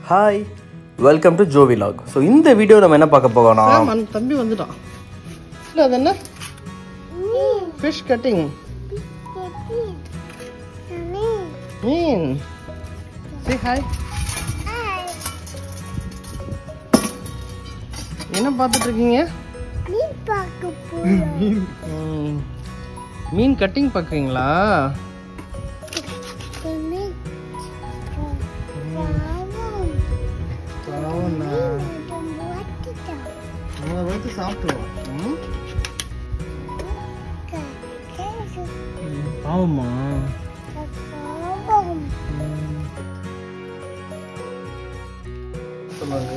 Hi welcome to Jo vlog so இந்த video நம்ம என்ன பார்க்க போகணும் ஆமாம் தம்பி வந்துட்டான் இல்லை அது என்ன ஃபிஷ் கட்டிங் மீன் சரி ஹாய் என்ன பார்த்துட்டு இருக்கீங்க ம், மீன் கட்டிங் பார்க்குறீங்களா உங்களை வைத்து சாப்பிடுவோம் ம்? பாவமா சொன்னாங்க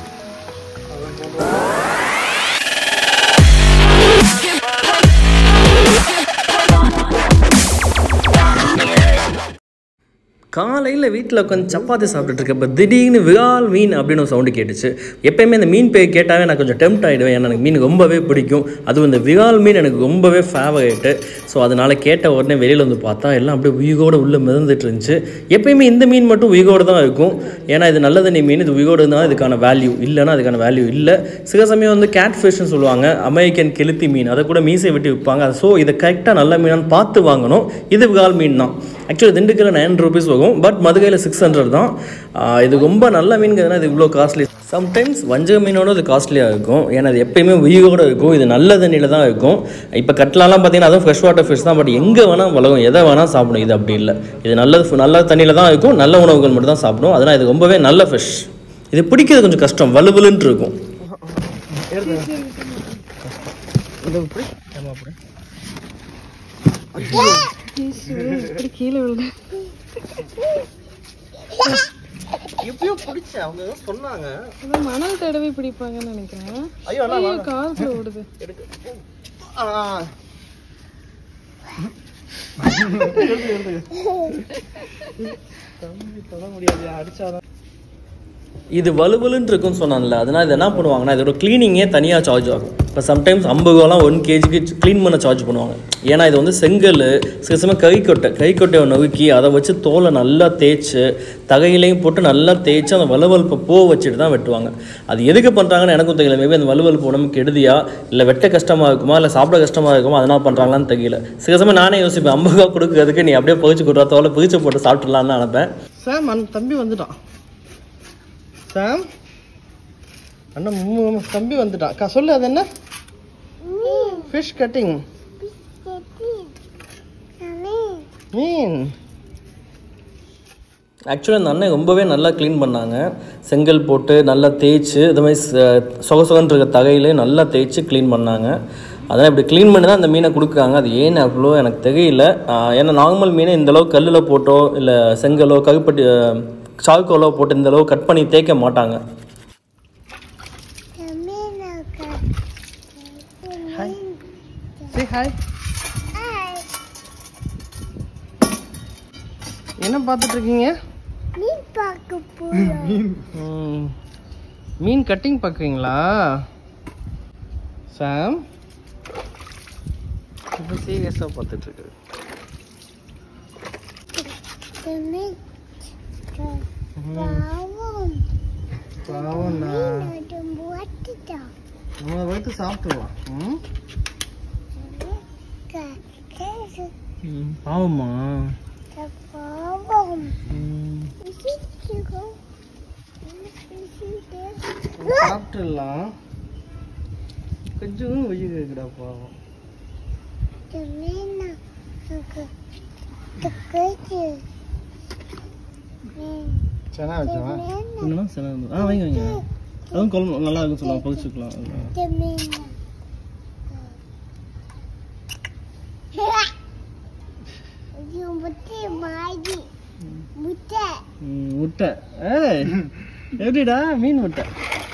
காலையில் வீட்டில் உட்காந்து சப்பாத்தி சாப்பிட்டுட்டு இருக்கப்ப திடீர்னு விரால் மீன் அப்படின்னு ஒரு சவுண்டு கேட்டுச்சு எப்பயுமே இந்த மீன் பேய் கேட்டாவே நான் கொஞ்சம் டெம்ட் ஆகிடுவேன் ஏன்னா எனக்கு மீன் ரொம்பவே பிடிக்கும் அதுவும் இந்த விரால் மீன் எனக்கு ரொம்பவே ஃபேவரேட்டு ஸோ அதனால் கேட்ட உடனே வெளியில் வந்து பார்த்தா எல்லாம் அப்படியே உயிரோடு உள்ளே மிதந்துட்டு இருந்துச்சு எப்பயுமே இந்த மீன் மட்டும் உயிரோடு தான் இருக்கும் ஏன்னா இது நல்ல தண்ணி மீன் இது உயிரோடு தான் இதுக்கான வேல்யூ இல்லைன்னா அதுக்கான வேல்யூ இல்லை சில சமயம் வந்து கேட் ஃபிஷ்னு சொல்லுவாங்க அமெரிக்கன் கெளுத்தி மீன் அதை கூட மீசை வெட்டி விற்பாங்க ஸோ இதை கரெக்டாக நல்ல மீனான்னு பார்த்து வாங்கணும் இது விரால் மீன் தான் ஆக்சுவலி திண்டுக்கல்ல நைன் ருபீஸ் வரும் பட் மதுரையில் சிக்ஸ் ஹண்ட்ரட் தான் ஆஹ் இது ரொம்ப நல்ல மீன்கிறதுனா இது இவ்வளோ காஸ்ட்லி சம்டைம்ஸ் வஞ்சக மீனோட இது காஸ்ட்லியாக இருக்கும் ஏன்னா அது எப்பயுமே உயிரோடு இருக்கும் இது நல்ல தண்ணியில் தான் இருக்கும் இப்போ கட்லாலாம் பார்த்தீங்கன்னா அதுவும் ஃப்ரெஷ் வாட்டர் ஃபிஷ் தான் பட் எங்கே வேணால் வளரும் எதை வேணால் சாப்பிடும் இது அப்படி இல்லை இது நல்லது நல்ல தண்ணியில் தான் இருக்கும் நல்ல உணவுகள் மட்டும் தான் சாப்பிடும் அதனால் இது ரொம்பவே நல்ல ஃபிஷ் இது பிடிக்கிறது கொஞ்சம் கஷ்டம் வலுவலுன்ட்டு இருக்கும் இது இப்படி ஆமா அப்படி இப்படி கீழே விழுது எப்படியோ பிடிச்சேன் அவங்க ஏதோ சொன்னாங்க அதான் மணல் தடவை பிடிப்பாங்கன்னு நினைக்கிறேன் ஐயோ அண்ணா ஐயோ காதுல ஓடுது எடுக்கு ஆ தம்பி தொட முடியாது அடிச்சாதான் இது வலுவலுன்னு இருக்குன்னு சொன்னான்ல அதனால் இது என்ன பண்ணுவாங்கன்னா இதோட க்ளீனிங்கே தனியாக சார்ஜ் ஆகும் இப்போ சம்டைம்ஸ் ஐம்பது ரூபாலாம் ஒன் கேஜிக்கு க்ளீன் பண்ண சார்ஜ் பண்ணுவாங்க ஏன்னா இது வந்து செங்கல் சில சமயம் கைக்கொட்டை கைக்கொட்டையை நொறுக்கி அதை வச்சு தோலை நல்லா தேய்ச்சி தகையிலையும் போட்டு நல்லா தேய்ச்சி அந்த வலுவலுப்பை பூ வச்சுட்டு தான் வெட்டுவாங்க அது எதுக்கு பண்ணுறாங்கன்னு எனக்கும் தெரியல மேபி அந்த வலுவலுப்பு உடம்புக்கு கெடுதியா இல்லை வெட்ட கஷ்டமாக இருக்குமா இல்லை சாப்பிட கஷ்டமாக இருக்குமா அதனால் பண்ணுறாங்களான்னு தெரியல சில சமயம் நானே யோசிப்பேன் ஐம்பது ரூபா கொடுக்கறதுக்கு நீ அப்படியே பறிச்சு கொடுத்தா தோலை பிரிச்சு போட்டு சாப்பிட்றலான்னு நினைப்பேன் சாம் அண்ணன் தம்பி வந்துட்டான் சாம் அண்ணன் மூ- தம்பி வந்துட்டான் அக்கா சொல்லு அது என்ன ஃபிஷ் கட்டிங் மீன் ஆக்சுவலாக அந்த அண்ணன் ரொம்பவே நல்லா க்ளீன் பண்ணாங்க செங்கல் போட்டு நல்லா தேய்ச்சி இது மாதிரி ச- சொக சொகன்னு இருக்க தகையிலே நல்லா தேய்ச்சி க்ளீன் பண்ணாங்க அதெல்லாம் இப்படி க்ளீன் பண்ணி தான் அந்த மீனை கொடுக்குறாங்க அது ஏன்னு அவ்வளோ எனக்கு தெரியல ஆஹ் ஏன்னா நார்மல் மீனை இந்த அளவு கல்லில் போட்டோ இல்லை செங்கலோ கருப்பட்டி சால்கோலோ போட்டு இந்த அளவு கட் பண்ணி தேய்க்க மாட்டாங்க ஹாய் சரி ஹாய் என்ன பார்த்துட்டு இருக்கீங்க ம், மீன் கட்டிங் பார்க்குறீங்களா சாம் இப்போ சீரியஸாக பார்த்துட்டு இருக்கு பாவம்ண்ணா உங்களை வைத்து சாப்பிட்டுருவான் ம் ம், பாவம்மா ம், சாப்பிட்டுடலாம் கொஞ்சம் உயிர் இருக்குடா பாவம் செனா வச்சவா என்னன்னா செனா ஆ வைங்க வைங்க அதுவும் குழம்பு நல்லா இருக்கும் சொல்லலாம் பொரிச்சுக்கலாம் ம், முட்டை ஏய் எப்படிடா மீன் முட்டை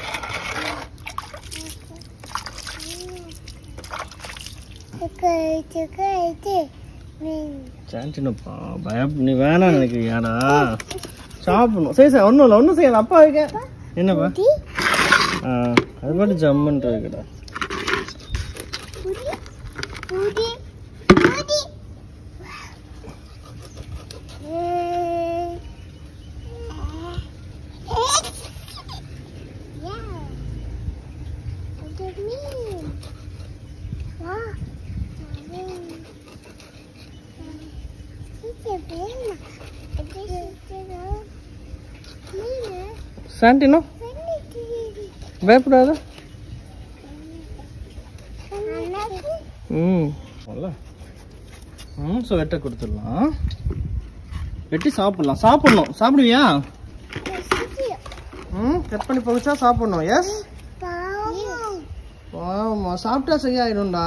சான்சினப்பா பயம் நீ வேணாம் நினைக்கிறியாடா சாப்பிடணும் சரி சார் ஒன்றும் இல்லை ஒன்றும் செய்யல அப்பா வைக்க என்னப்பா ஆ அது பாட்டு ஜம்முன்ட்டு இருக்குடா சாண்டினோ பயப்படாத ம் போல ம் ஸோ வெட்ட கொடுத்துடலாம் வெட்டி சாப்பிடலாம் சாப்பிடணும் சாப்பிடுவியா ம் கட் பண்ணி பகுச்சா சாப்பிடணும் எஸ் ஆமா சாப்பிட்டா சரியாயிடும்டா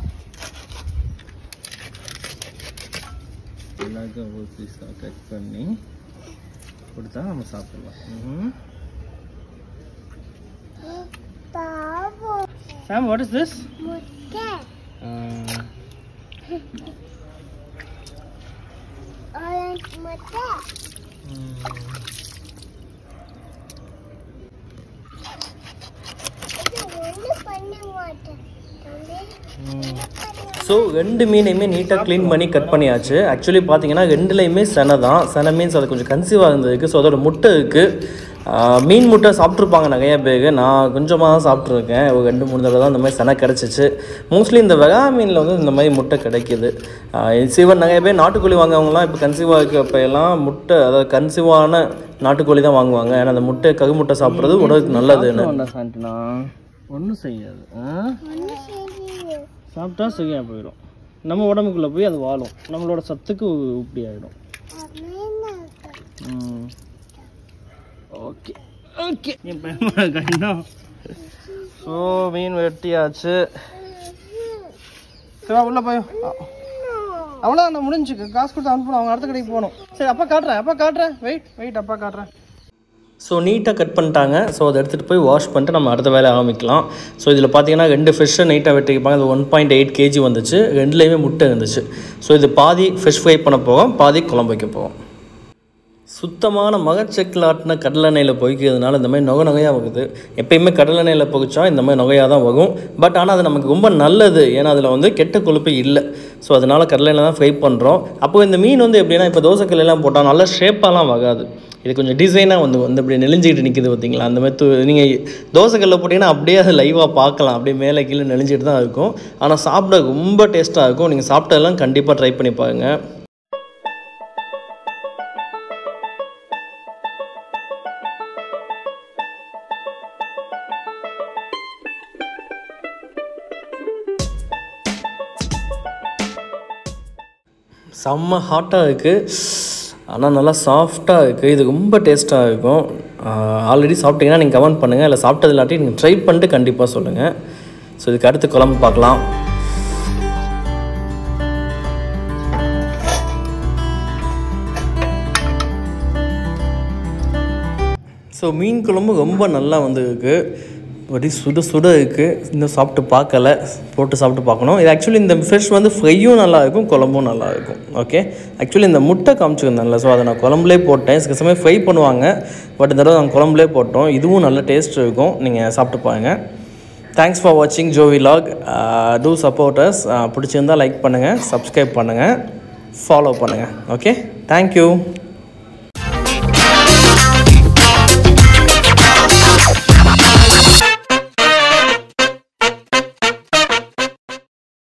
எல்லாருக்கும் ஒரு பீஸாக கட் பண்ணி கொடுத்தா நம்ம சாப்பிடலாம் ம் Sam what is this so ரெண்டு மீனையுமே நீட்டாக க்ளீன் பண்ணி கட் பண்ணியாச்சு ஆக்சுவலி பார்த்தீங்கன்னா ரெண்டுலேயுமே செனை தான் செனை மீன்ஸ் அது கொஞ்சம் கன்சீவாக இருந்ததுக்கு ஸோ அதோட முட்டை இருக்குது மீன் முட்டை சாப்பிட்ருப்பாங்க நிறைய பேர் நான் கொஞ்சமாக தான் சாப்பிட்ருக்கேன் ஒரு ரெண்டு மூணு தடவை தான் இந்த மாதிரி செனை கிடச்சிச்சு மோஸ்ட்லி இந்த வெகா மீனில் வந்து இந்த மாதிரி முட்டை கிடைக்கிது சிவன் நிறைய பேர் நாட்டுக்கோழி வாங்குறவங்கலாம் இப்போ கன்சீவாக இருக்கப்ப எல்லாம் முட்டை அதாவது கன்சீவான நாட்டுக்கோழி தான் வாங்குவாங்க ஏன்னா அந்த முட்டை ககு முட்டை சாப்பிட்றது உடலுக்கு நல்லதுன்னு வேண்டாம் சாண்டினா ஒன்றும் செய்யாது ஆ சாப்பிட்டா சரியாக போயிடும் நம்ம உடம்புக்குள்ளே போய் அது வாழும் நம்மளோட சத்துக்கு இப்படி ஆகிடும் ஓகே ஓகே என் பயமா கண்டம் ஸோ மீன் வெட்டியாச்சு சரி வா, உள்ள போய் அவ்வளோதான் நான் முடிஞ்சுக்கு காசு கொடுத்து அனுப்பணும் அவங்க அடுத்த கடைக்கு போகணும் சரி அப்பா காட்டுறேன் அப்பா காட்டுறேன் வெயிட் வெயிட் அப்பா காட்டுறேன் ஸோ நீட்டாக கட் பண்ணிட்டாங்க ஸோ அதை எடுத்துகிட்டு போய் வாஷ் பண்ணிட்டு நம்ம அடுத்த வேலையை ஆரம்பிக்கலாம் ஸோ இதில் பார்த்தீங்கன்னா ரெண்டு ஃபிஷ்ஷை நீட்டாக வெட்டிருப்பாங்க அது ஒன் பாயிண்ட் எயிட் கேஜி வந்துச்சு ரெண்டுலேயுமே முட்டை இருந்துச்சு ஸோ இது பாதி ஃபிஷ் ஃப்ரை பண்ண போகும் பாதி குழம்பு வைக்க போகும் சுத்தமான மகச்செக்கில் ஆட்டின கடலெண்ணெயில் பொய்க்கிறதுனால இந்த மாதிரி நொகை நொகையாக வருது எப்பயுமே கடலெண்ணெயில் பொகிச்சா இந்த மாதிரி நொகையாக தான் வரும் பட் ஆனால் அது நமக்கு ரொம்ப நல்லது ஏன்னா அதில் வந்து கெட்ட கொழுப்பு இல்லை ஸோ அதனால் கடலெண்ணெய் தான் ஃப்ரை பண்ணுறோம் அப்போ இந்த மீன் வந்து எப்படின்னா இப்போ தோசைக்கல்லாம் போட்டால் நல்ல ஷேப்பாலாம் வராது இது கொஞ்சம் டிசைனாக வந்து வந்து இப்படி நெளிஞ்சிக்கிட்டு நிற்கிது பார்த்தீங்களா அந்த மாதிரி து- நீங்கள் தோசைக்கல்ல போட்டிங்கன்னா அப்படியே அது லைவாக பார்க்கலாம் அப்படியே மேலே கீழே நெளிஞ்சிட்டு தான் இருக்கும் ஆனால் சாப்பிட ரொம்ப டேஸ்ட்டாக இருக்கும் நீங்கள் சாப்பிட்டதெல்லாம் கண்டிப்பாக ட்ரை பண்ணி பாருங்கள் செம்ம ஹாட்டாக இருக்குது ஆனால் நல்லா சாஃப்டாக இருக்குது இது ரொம்ப டேஸ்ட்டாக இருக்கும் ஆல்ரெடி சாப்பிட்டீங்கன்னா நீங்கள் கமெண்ட் பண்ணுங்கள் இல்லை சாப்பிட்டது இல்லாட்டி நீங்கள் ட்ரை பண்ணிட்டு கண்டிப்பாக சொல்லுங்கள் ஸோ இதுக்கு அடுத்து குழம்பு பார்க்கலாம் ஸோ மீன் குழம்பு ரொம்ப நல்லா வந்திருக்கு அப்படி சுட சுட இருக்குது இன்னும் சாப்பிட்டு பார்க்கல போட்டு சாப்பிட்டு பார்க்கணும் இது ஆக்சுவலி இந்த ஃபிஷ் வந்து ஃப்ரையும் நல்லா இருக்கும் குழம்பும் நல்லா இருக்கும் ஓகே ஆக்சுவலி இந்த முட்டை காமிச்சிருந்தேன்ல ஸோ அதை நான் குழம்புலே போட்டேன் சில சமயம் ஃப்ரை பண்ணுவாங்க பட் இந்த தடவை நாங்கள் குழம்புலே போட்டோம் இதுவும் நல்ல டேஸ்ட் இருக்கும் நீங்கள் சாப்பிட்டு பாருங்க தேங்க்ஸ் ஃபார் வாட்சிங் ஜோ விலாக் டூ சப்போர்ட்டர்ஸ் பிடிச்சிருந்தால் லைக் பண்ணுங்கள் சப்ஸ்கிரைப் பண்ணுங்கள் ஃபாலோ பண்ணுங்கள் ஓகே தேங்க்யூ